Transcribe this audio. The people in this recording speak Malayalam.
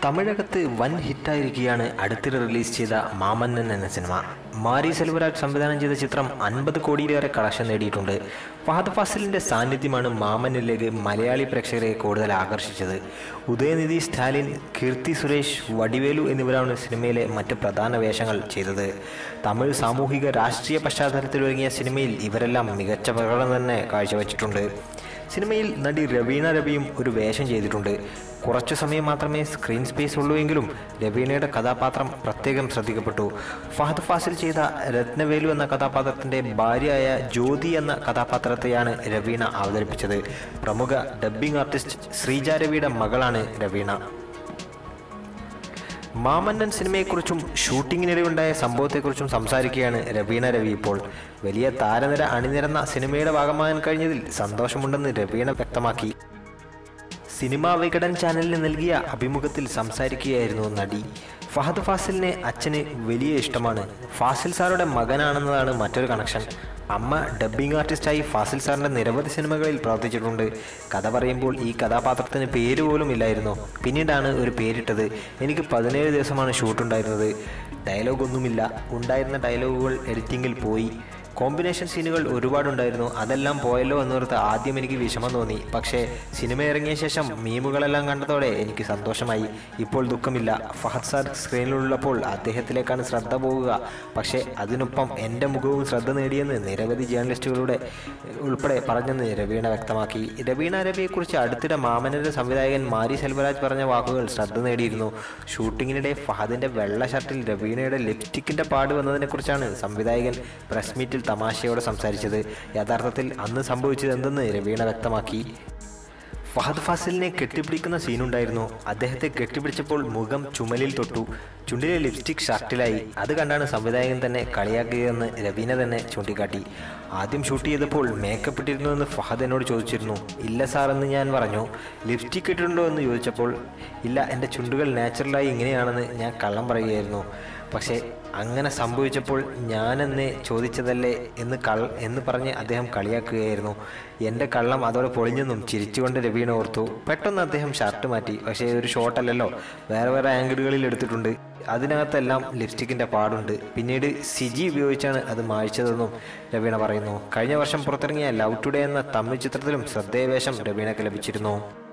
തമിഴകത്ത് വൻ ഹിറ്റായിരിക്കുകയാണ് അടുത്തിടെ റിലീസ് ചെയ്ത മാമന്നൻ എന്ന സിനിമ മാരി സെൽവരാജ് സംവിധാനം ചെയ്ത ചിത്രം അൻപത് കോടിയിലേറെ കളക്ഷൻ നേടിയിട്ടുണ്ട് ഫഹദ് ഫാസിലിന്റെ സാന്നിധ്യമാണ് മാമന്നിലേക്ക് മലയാളി പ്രേക്ഷകരെ കൂടുതൽ ആകർഷിച്ചത് ഉദയനിധി സ്റ്റാലിൻ കീർത്തി സുരേഷ് വടിവേലു എന്നിവരാണ് സിനിമയിലെ മറ്റ് പ്രധാന വേഷങ്ങൾ ചെയ്തത് തമിഴ് സാമൂഹിക രാഷ്ട്രീയ പശ്ചാത്തലത്തിൽ ഒരുങ്ങിയ സിനിമയിൽ ഇവരെല്ലാം മികച്ച പ്രകടനം തന്നെ കാഴ്ചവെച്ചിട്ടുണ്ട് സിനിമയിൽ നടി രവീണ രവിയും ഒരു വേഷം ചെയ്തിട്ടുണ്ട് കുറച്ചു സമയം മാത്രമേ സ്ക്രീൻ സ്പേസ് ഉള്ളൂ എങ്കിലും രവീണയുടെ കഥാപാത്രം പ്രത്യേകം ശ്രദ്ധിക്കപ്പെട്ടു ഫഹദ് ഫാസിൽ ചെയ്ത രത്നവേലു എന്ന കഥാപാത്രത്തിന്റെ ഭാര്യയായ ജ്യോതി എന്ന കഥാപാത്രത്തെയാണ് രവീണ അവതരിപ്പിച്ചത് പ്രമുഖ ഡബ്ബിംഗ് ആർട്ടിസ്റ്റ് ശ്രീജ രവിയുടെ മകളാണ് രവീണ മാമന്നൻ സിനിമയെക്കുറിച്ചും ഷൂട്ടിങ്ങിനിടെയുണ്ടായ സംഭവത്തെക്കുറിച്ചും സംസാരിക്കുകയാണ് രവീണ രവി ഇപ്പോൾ വലിയ താരനിര അണിനിരന്ന സിനിമയുടെ ഭാഗമാകാൻ കഴിഞ്ഞതിൽ സന്തോഷമുണ്ടെന്ന് രവീണ വ്യക്തമാക്കി സിനിമാ വികടൻ ചാനലിന് നൽകിയ അഭിമുഖത്തിൽ സംസാരിക്കുകയായിരുന്നു നടി ഫഹദ് ഫാസിലിനെ അച്ഛന് വലിയ ഇഷ്ടമാണ് ഫാസിൽ സാറുടെ മകനാണെന്നതാണ് മറ്റൊരു കണക്ഷൻ അമ്മ ഡബ്ബിംഗ് ആർട്ടിസ്റ്റായി ഫാസിൽ സാറിൻ്റെ നിരവധി സിനിമകളിൽ പ്രവർത്തിച്ചിട്ടുണ്ട് കഥ പറയുമ്പോൾ ഈ കഥാപാത്രത്തിന് പേര് പോലും ഇല്ലായിരുന്നു പിന്നീടാണ് ഒരു പേരിട്ടത് എനിക്ക് പതിനേഴ് ദിവസമാണ് ഷൂട്ടുണ്ടായിരുന്നത് ഡയലോഗൊന്നുമില്ല ഉണ്ടായിരുന്ന ഡയലോഗുകൾ എഡിറ്റിങ്ങിൽ പോയി കോമ്പിനേഷൻ സീനുകൾ ഒരുപാടുണ്ടായിരുന്നു അതെല്ലാം പോയല്ലോ എന്നോർത്ത് ആദ്യം എനിക്ക് വിഷമം തോന്നി പക്ഷേ സിനിമ ഇറങ്ങിയ ശേഷം മീമുകളെല്ലാം കണ്ടതോടെ എനിക്ക് സന്തോഷമായി ഇപ്പോൾ ദുഃഖമില്ല ഫഹദ് സാർ സ്ക്രീനിലുള്ളപ്പോൾ അദ്ദേഹത്തിലേക്കാണ് ശ്രദ്ധ പോകുക പക്ഷേ അതിനൊപ്പം എൻ്റെ മുഖവും ശ്രദ്ധ നേടിയെന്ന് നിരവധി ജേർണലിസ്റ്റുകളുടെ ഉൾപ്പെടെ പറഞ്ഞെന്ന് രവീണ വ്യക്തമാക്കി രവീണ രവിയെക്കുറിച്ച് അടുത്തിടെ മാമനരുടെ സംവിധായകൻ മാരി സെൽവരാജ് പറഞ്ഞ വാക്കുകൾ ശ്രദ്ധ നേടിയിരുന്നു ഷൂട്ടിങ്ങിനിടെ ഫഹദിൻ്റെ വെള്ള ഷർട്ടിൽ രവീണയുടെ ലിപ്സ്റ്റിക്കിൻ്റെ പാട് വന്നതിനെക്കുറിച്ചാണ് സംവിധായകൻ പ്രസ് മീറ്റിൽ തമാശയോടെ സംസാരിച്ചത് യഥാർത്ഥത്തിൽ അന്ന് സംഭവിച്ചത് എന്തെന്ന് രവീണ വ്യക്തമാക്കി ഫഹദ് ഫാസിലിനെ കെട്ടിപ്പിടിക്കുന്ന സീനുണ്ടായിരുന്നു അദ്ദേഹത്തെ കെട്ടിപ്പിടിച്ചപ്പോൾ മുഖം ചുമലിൽ തൊട്ടു ചുണ്ടിലെ ലിപ്സ്റ്റിക് ഷർട്ടിലായി അത് കണ്ടാണ് സംവിധായകൻ തന്നെ കളിയാക്കുകയെന്ന് രവീന തന്നെ ചൂണ്ടിക്കാട്ടി ആദ്യം ഷൂട്ട് ചെയ്തപ്പോൾ മേക്കപ്പ് ഇട്ടിരുന്നു എന്ന് ഫഹദ് എന്നോട് ചോദിച്ചിരുന്നു ഇല്ല സാർ എന്ന് ഞാൻ പറഞ്ഞു ലിപ്സ്റ്റിക് ഇട്ടിട്ടുണ്ടോ എന്ന് ചോദിച്ചപ്പോൾ ഇല്ല എൻ്റെ ചുണ്ടുകൾ നാച്ചുറലായി ഇങ്ങനെയാണെന്ന് ഞാൻ കള്ളം പറയുകയായിരുന്നു പക്ഷേ അങ്ങനെ സംഭവിച്ചപ്പോൾ ഞാനെന്ന് ചോദിച്ചതല്ലേ എന്ന് കൾ എന്ന് പറഞ്ഞ് അദ്ദേഹം കളിയാക്കുകയായിരുന്നു എൻ്റെ കള്ളം അതോടെ പൊളിഞ്ഞെന്നും ചിരിച്ചുകൊണ്ട് രവീണ ഓർത്തു പെട്ടെന്ന് അദ്ദേഹം ഷർട്ട് മാറ്റി പക്ഷേ ഒരു ഷോട്ടല്ലല്ലോ വേറെ വേറെ ആംഗിളുകളിൽ എടുത്തിട്ടുണ്ട് അതിനകത്തെല്ലാം ലിപ്സ്റ്റിക്കിൻ്റെ പാടുണ്ട് പിന്നീട് സിജി ഉപയോഗിച്ചാണ് അത് മായ്ച്ചതെന്നും രവീണ പറയുന്നു കഴിഞ്ഞ വർഷം പുറത്തിറങ്ങിയ ലവ് ടുഡേ എന്ന തമിഴ് ചിത്രത്തിലും ശ്രദ്ധേയവേഷം രവീണയ്ക്ക് ലഭിച്ചിരുന്നു